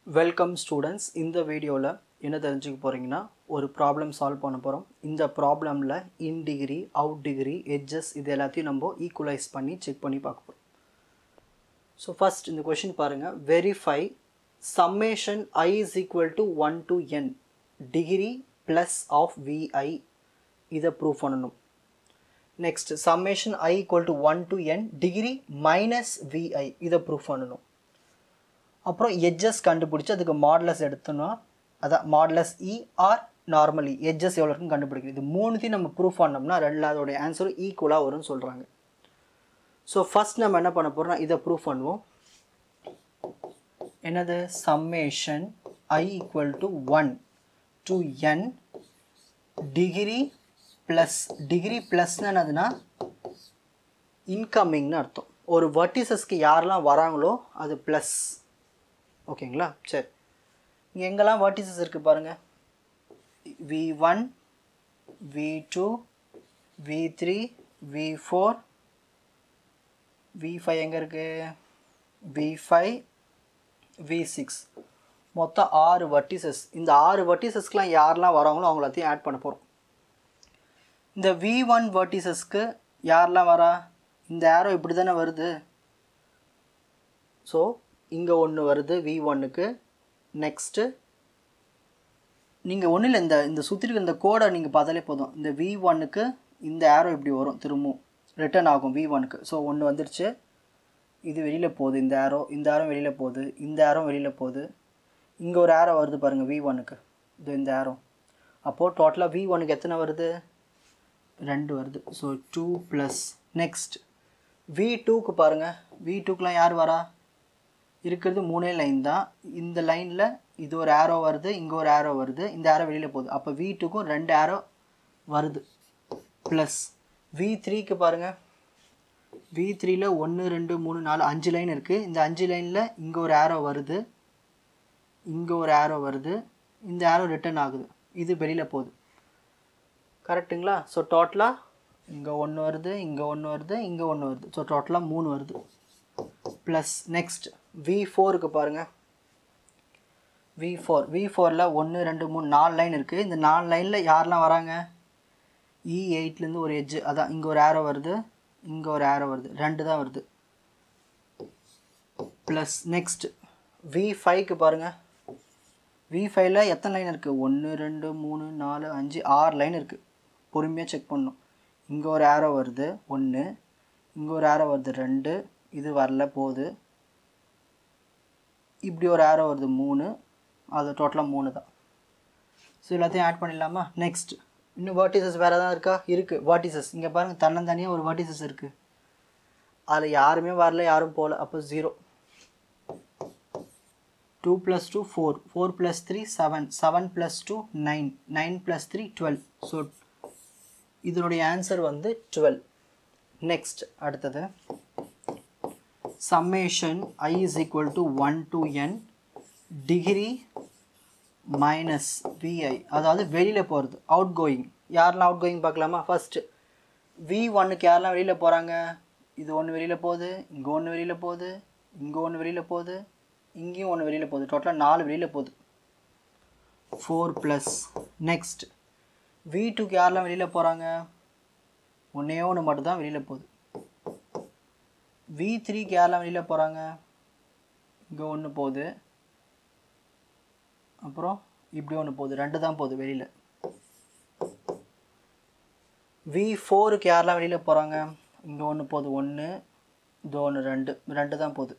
welcome students இந்த வீடியோவில் என்ன தெரிஞ்சுக்க போகிறீங்கன்னா ஒரு ப்ராப்ளம் சால்வ் பண்ண போகிறோம் இந்த ப்ராப்ளமில் in degree out degree edges இது எல்லாத்தையும் நம்ம ஈக்குவலைஸ் பண்ணி செக் பண்ணி பார்க்க போகிறோம் ஸோ ஃபஸ்ட் இந்த கொஷின் பாருங்கள் verify summation i is equal to one to n degree plus of v i இதை ப்ரூவ் பண்ணணும் next summation i equal to one to n degree minus v i இதை ப்ரூவ் பண்ணணும் அப்புறம் எட்ஜஸ் கண்டுபிடிச்சி அதுக்கு மாடலஸ் எடுத்தோம்னா அதான் modulus e are normally edges எவ்வளோ இருக்குன்னு கண்டுபிடிக்கிறது இது மூணுத்தையும் நம்ம ப்ரூவ் பண்ணோம்னா ரெண்டு அதோடைய ஆன்சரும் ஈக்குவலாக வரும்னு சொல்கிறாங்க ஸோ ஃபஸ்ட் நம்ம என்ன பண்ண போகிறோம்னா இதை ப்ரூவ் பண்ணுவோம் என்னது summation i equal to one to n degree plus degree ப்ளஸ்னு என்னதுன்னா இன்கமிங்னு அர்த்தம் ஒரு வர்டிசஸ்க்கு யாரெல்லாம் வராங்களோ அது ப்ளஸ் ஓகேங்களா சரி இங்கே எங்கெல்லாம் வர்டிசஸ் இருக்குது பாருங்கள் v one v two v three v four v five எங்கே இருக்குது வி ஃபைவ் வி சிக்ஸ் மொத்தம் ஆறு வர்டிசஸ் இந்த ஆறு வர்டிசஸ்க்கெலாம் யாரெல்லாம் வராங்களோ அவங்கள எல்லாத்தையும் ஆட் பண்ண போகிறோம் இந்த வி ஒன் வர்டிசஸ்க்கு யாரெல்லாம் வரா இந்த ஆரோ இப்படி தானே வருது ஸோ இங்கே ஒன்று வருது வி ஒன்னுக்கு நெக்ஸ்ட்டு நீங்கள் ஒன்றும் இல்லை இந்த இந்த சுற்றிருக்க இந்த கோடை நீங்கள் பார்த்தாலே போதும் இந்த வி ஒன்னுக்கு இந்த ஆரோ இப்படி வரும் திரும்பவும் ரிட்டர்ன் ஆகும் வி ஒனுக்கு ஸோ ஒன்று வந்துடுச்சு இது வெளியில் போகுது இந்த ஆரோ இந்த ஆரோ வெளியில் போகுது இந்த ஆரோ வெளியில் போகுது இங்கே ஒரு ஆரோ வருது பாருங்கள் வி ஒனுக்கு இது இந்த ஆரோ அப்போது டோட்டலாக வி ஒனுக்கு எத்தனை வருது ரெண்டு வருது so two plus next v டூக்கு பாருங்கள் வி டூக்கெலாம் யார் வரா இருக்கிறது மூணே லைன் தான் இந்த லைனில் இது ஒரு ஆரோ வருது இங்கே ஒரு ஆரோ வருது இந்த ஆரோ வெளியில் போகுது அப்போ வி டூக்கும் ரெண்டு ஆரோ வருது ப்ளஸ் வி த்ரீக்கு பாருங்கள் வி த்ரீயில் ஒன்று ரெண்டு மூணு நாலு அஞ்சு லைன் இருக்குது இந்த அஞ்சு லைனில் இங்கே ஒரு ஆரோ வருது இங்கே ஒரு ஆரோ வருது இந்த ஆரோ ரிட்டர்ன் ஆகுது இது வெளியில் போகுது கரெக்டுங்களா ஸோ டோட்டலாக இங்கே ஒன்று வருது இங்கே ஒன்று வருது இங்கே ஒன்று வருது ஸோ டோட்டலாக மூணு வருது ப்ளஸ் நெக்ஸ்ட் வி ஃபோருக்கு பாருங்கள் வி ஃபோர் வி ஃபோரில் ஒன்று ரெண்டு மூணு நாலு லைன் இருக்குது இந்த நாலு லைனில் யாரெல்லாம் வராங்க இ எயிட்லேருந்து ஒரு எட்ஜு அதான் இங்கே ஒரு ஆரோ வருது இங்கே ஒரு ஆரோ வருது ரெண்டு தான் வருது ப்ளஸ் நெக்ஸ்ட் வி ஃபைவ்க்கு பாருங்கள் வி ஃபைவ்ல எத்தனை லைன் இருக்குது ஒன்று ரெண்டு மூணு நாலு அஞ்சு ஆறு லைன் இருக்குது பொறுமையாக செக் பண்ணணும் இங்கே ஒரு ஆரோ வருது ஒன்று இங்கே ஒரு ஆரோ வருது ரெண்டு இது வரல போகுது இப்படி ஒரு ஆரோ வருது மூணு அது டோட்டலாக மூணு தான் ஸோ எல்லாத்தையும் ஆட் பண்ணிடலாமா நெக்ஸ்ட் இன்னும் வர்டிசஸ் வேறு எதாவது இருக்கா இருக்குது வர்டிசஸ் இங்கே பாருங்கள் தன்னந்தனியாக ஒரு வர்டிசஸ் இருக்குது அதில் யாருமே வரல யாரும் போகல அப்போ zero two plus two four four plus three seven seven plus two nine nine plus three twelve so இதனுடைய ஆன்சர் வந்து டுவெல் நெக்ஸ்ட் அடுத்தது summation i is equal to one to n degree minus v i அதாவது வெளியில் போகிறது outgoing யாரெல்லாம் outgoing பார்க்கலாமா first v ஒன்னுக்கு யாரெல்லாம் வெளியில் போகிறாங்க இது ஒன்று வெளியில் போகுது இங்கே ஒன்று வெளியில் போகுது இங்கே ஒன்று வெளியில் போகுது இங்கேயும் ஒன்று வெளியில் போகுது டோட்டலாக நாலு வெளியில் போகுது ஃபோர் ப்ளஸ் நெக்ஸ்ட் வி டூக்கு யாரெல்லாம் வெளியில் போகிறாங்க ஒன்றே ஒன்று மட்டும் தான் வெளியில் போகுது வி த்ரீக்கு யாரெல்லாம் வெளியில் போகிறாங்க இங்கே ஒன்று போகுது அப்புறம் இப்படி ஒன்று போகுது ரெண்டு தான் போகுது வெளியில் வி ஃபோருக்கு யாரெல்லாம் வெளியில் போகிறாங்க இங்கே ஒன்று போகுது ஒன்று இது ஒன்று ரெண்டு ரெண்டு தான் போகுது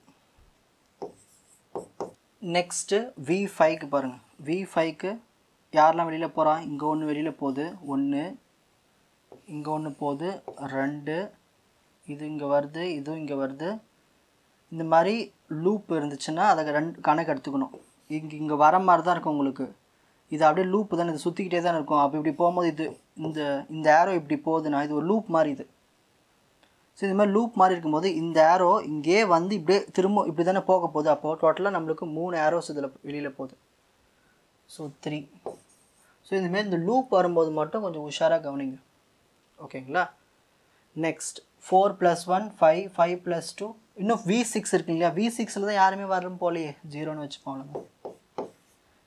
நெக்ஸ்ட்டு வி ஃபைவ்க்கு பாருங்கள் வி ஃபைவ்க்கு யாரெல்லாம் வெளியில் போகிறான் இங்கே ஒன்று வெளியில் போகுது ஒன்று இங்கே ஒன்று போகுது ரெண்டு இது இங்கே வருது இதுவும் இங்கே வருது இந்த மாதிரி லூப் இருந்துச்சுன்னா அதை ரெண்டு கணக்கு எடுத்துக்கணும் இங்கே இங்கே வர மாதிரி தான் இருக்கும் உங்களுக்கு இது அப்படியே லூப் தானே இது சுற்றிக்கிட்டே தான் இருக்கும் அப்போ இப்படி போகும்போது இது இந்த இந்த ஏரோ இப்படி போகுதுன்னா இது ஒரு லூப் மாதிரி இது ஸோ இந்த மாதிரி லூப் மாதிரி இருக்கும்போது இந்த ஏரோ இங்கே வந்து இப்படியே திரும்ப இப்படி தானே போக போகுது அப்போது டோட்டலாக நம்மளுக்கு மூணு ஏரோஸ் இதில் வெளியில் போகுது ஸோ த்ரீ ஸோ இந்தமாரி இந்த லூப் வரும்போது மட்டும் கொஞ்சம் உஷாராக கவனிங்க ஓகேங்களா next four plus one five five plus two இன்னும் வி சிக்ஸ் இருக்கு இல்லையா வி சிக்ஸில் தான் யாருமே வரணும் போலையே ஜீரோன்னு வச்சுப்போம்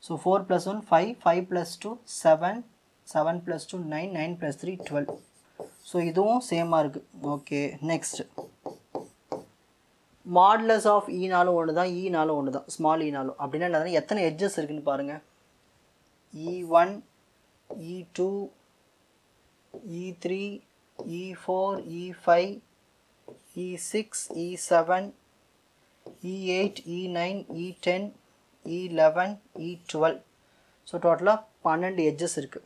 so four plus one five five plus two seven seven plus two nine nine plus three twelve so இதுவும் சேமாக இருக்குது ஓகே நெக்ஸ்ட் மாட்லஸ் ஆஃப் ஈனாலும் ஒன்று தான் ஈனாலும் ஒன்று தான் ஸ்மால் ஈனாலும் அப்படின்னா என்னதுன்னா எத்தனை எட்ஜஸ் இருக்குன்னு பாருங்கள் e one e two e three e four e five e six e seven e eight e nine e ten e eleven e twelve so டோட்டலாக பன்னெண்டு எட்ஜஸ் இருக்குது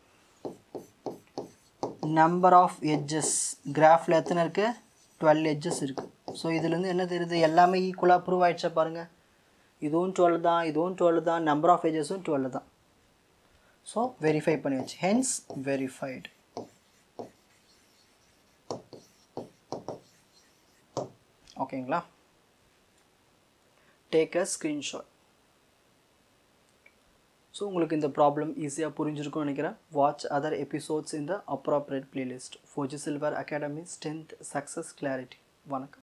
நம்பர் ஆஃப் எட்ஜஸ் கிராஃபில் எத்தனை இருக்குது டுவெல் எட்ஜஸ் இருக்குது so இதுலேருந்து என்ன தெரியுது எல்லாமே ஈக்குவலாக ப்ரூவ் ஆகிடுச்சா பாருங்கள் இதுவும் டுவெல் தான் இதுவும் டுவெல் தான் நம்பர் ஆஃப் எட்ஜஸும் டுவெல் தான் ஸோ வெரிஃபை பண்ணியாச்சு ஹென்ஸ் வெரிஃபைடு ஓகேங்களா டேக் அ ஸ்க்ரீன்ஷாட் ஸோ உங்களுக்கு இந்த ப்ராப்ளம் ஈஸியாக புரிஞ்சிருக்கும்னு நினைக்கிறேன் வாட்ச் அதர் எபிசோட்ஸ் இந்த அப்ராப்ரேட் பிளேலிஸ்ட் ஃபோஜி silver academy's tenth success clarity வணக்கம்